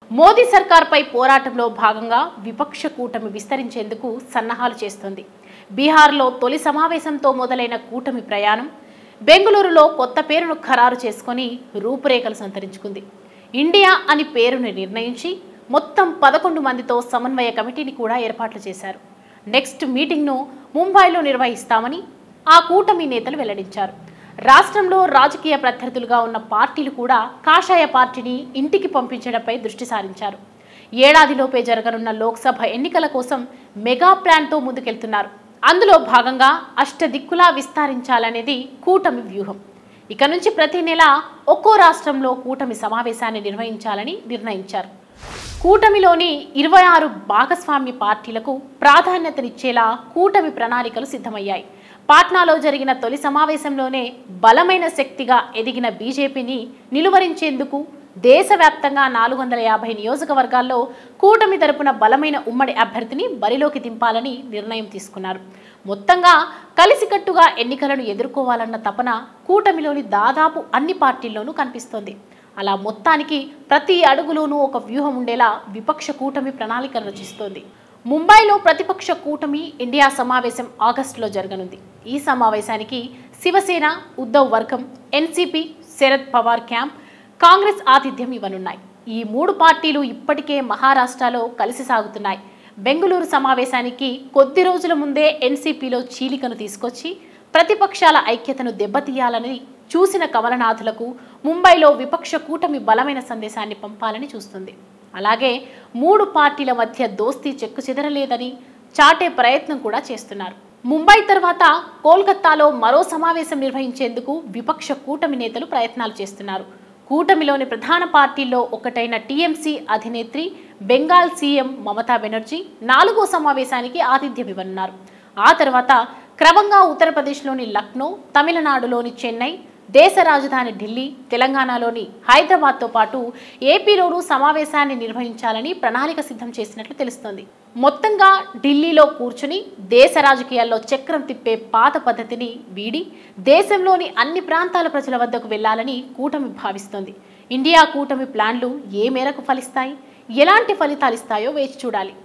మోదీ సర్కార్పై పోరాటంలో భాగంగా విపక్ష కూటమి విస్తరించేందుకు సన్నాహాలు చేస్తోంది బీహార్లో తొలి సమావేశంతో మొదలైన కూటమి ప్రయాణం బెంగళూరులో కొత్త పేరును ఖరారు చేసుకొని రూపురేఖలు సంతరించుకుంది ఇండియా అని పేరును నిర్ణయించి మొత్తం పదకొండు మందితో సమన్వయ కమిటీని కూడా ఏర్పాట్లు చేశారు నెక్స్ట్ మీటింగ్ను ముంబైలో నిర్వహిస్తామని ఆ కూటమి నేతలు వెల్లడించారు రాష్ట్రంలో రాజకీయ ప్రత్యర్థులుగా ఉన్న పార్టీలు కూడా కాషాయ పార్టీని ఇంటికి పంపించడంపై దృష్టి సారించారు ఏడాదిలోపే జరగనున్న లోక్సభ ఎన్నికల కోసం మెగా ప్లాన్తో ముందుకెళ్తున్నారు అందులో భాగంగా అష్టదిక్కులా విస్తరించాలనేది కూటమి వ్యూహం ఇక నుంచి ప్రతి నెల ఒక్కో రాష్ట్రంలో కూటమి సమావేశాన్ని నిర్వహించాలని నిర్ణయించారు కూటమిలోని ఇరవై ఆరు భాగస్వామ్య పార్టీలకు ప్రాధాన్యతనిచ్చేలా కూటమి ప్రణాళికలు సిద్ధమయ్యాయి పాట్నాలో జరిగిన తొలి సమావేశంలోనే బలమైన శక్తిగా ఎదిగిన బీజేపీని నిలువరించేందుకు దేశవ్యాప్తంగా నాలుగు వందల యాభై నియోజకవర్గాల్లో కూటమి తరపున బలమైన ఉమ్మడి అభ్యర్థిని బరిలోకి దింపాలని నిర్ణయం తీసుకున్నారు మొత్తంగా కలిసికట్టుగా ఎన్నికలను ఎదుర్కోవాలన్న తపన కూటమిలోని దాదాపు అన్ని పార్టీల్లోనూ కనిపిస్తోంది అలా మొత్తానికి ప్రతి అడుగులోనూ ఒక వ్యూహం ఉండేలా విపక్ష కూటమి ప్రణాళికలు రచిస్తోంది ముంబైలో ప్రతిపక్ష కూటమి ఇండియా సమావేశం ఆగస్టులో జరగనుంది ఈ సమావేశానికి శివసేన ఉద్ధవ్ వర్గం ఎన్సీపీ శరద్ పవార్ క్యాంప్ కాంగ్రెస్ ఆతిథ్యం ఇవ్వనున్నాయి ఈ మూడు పార్టీలు ఇప్పటికే మహారాష్ట్రలో కలిసి సాగుతున్నాయి బెంగళూరు సమావేశానికి కొద్ది రోజుల ముందే ఎన్సీపీలో చీలికను తీసుకొచ్చి ప్రతిపక్షాల ఐక్యతను దెబ్బతీయాలని చూసిన కమలనాథులకు ముంబైలో విపక్ష కూటమి బలమైన సందేశాన్ని పంపాలని చూస్తుంది అలాగే మూడు పార్టీల మధ్య దోస్తీ చెక్కు చెదరలేదని చాటే ప్రయత్నం కూడా చేస్తున్నారు ముంబై తర్వాత కోల్కతాలో మరో సమావేశం నిర్వహించేందుకు విపక్ష కూటమి నేతలు ప్రయత్నాలు చేస్తున్నారు కూటమిలోని ప్రధాన పార్టీల్లో ఒకటైన టీఎంసీ అధినేత్రి బెంగాల్ సీఎం మమతా బెనర్జీ నాలుగో సమావేశానికి ఆతిథ్యం ఇవ్వనున్నారు ఆ తర్వాత క్రమంగా ఉత్తరప్రదేశ్లోని లక్నో తమిళనాడులోని చెన్నై దేశ రాజధాని ఢిల్లీ తెలంగాణలోని హైదరాబాద్తో పాటు ఏపీలోనూ సమావేశాన్ని నిర్వహించాలని ప్రణాళిక సిద్ధం చేసినట్లు తెలుస్తోంది మొత్తంగా ఢిల్లీలో కూర్చుని దేశ రాజకీయాల్లో చక్రం తిప్పే పాత పద్ధతిని వీడి దేశంలోని అన్ని ప్రాంతాల ప్రజల వద్దకు వెళ్లాలని కూటమి భావిస్తోంది ఇండియా కూటమి ప్లాన్లు ఏ మేరకు ఫలిస్తాయి ఎలాంటి ఫలితాలిస్తాయో వేచి చూడాలి